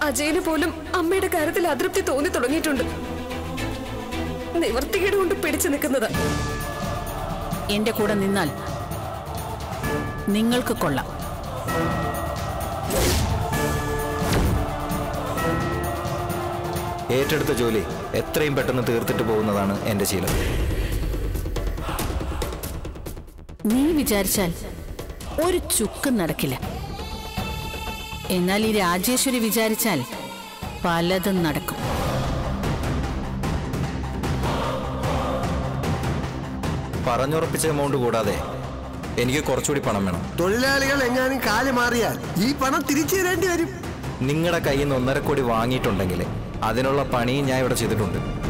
അജയന് പോലും അമ്മയുടെ കാര്യത്തിൽ അതൃപ്തി തോന്നി തുടങ്ങിയിട്ടുണ്ട് നിവർത്തികേട് കൊണ്ട് പിടിച്ചു നിൽക്കുന്നത് എന്റെ കൂടെ നിന്നാൽ നിങ്ങൾക്ക് കൊള്ളാം ഏറ്റെടുത്ത ജോലി എത്രയും പെട്ടെന്ന് തീർത്തിട്ട് പോകുന്നതാണ് എൻ്റെ ശീലം നീ വിചാരിച്ചാൽ ഒരു ചുക്കും നടക്കില്ല എന്നാൽ ഈ രാജേശ്വരി വിചാരിച്ചാൽ പലതും നടക്കും പറഞ്ഞുറപ്പിച്ച എമൗണ്ട് കൂടാതെ എനിക്ക് കുറച്ചുകൂടി പണം വേണം തൊഴിലാളികൾ എങ്ങാനും കാല് മാറിയാൽ ഈ പണം തിരിച്ചു തരേണ്ടി വരും നിങ്ങളുടെ കയ്യിൽ നിന്ന് ഒന്നര കോടി വാങ്ങിയിട്ടുണ്ടെങ്കിൽ അതിനുള്ള പണിയും ഞാൻ ഇവിടെ ചെയ്തിട്ടുണ്ട്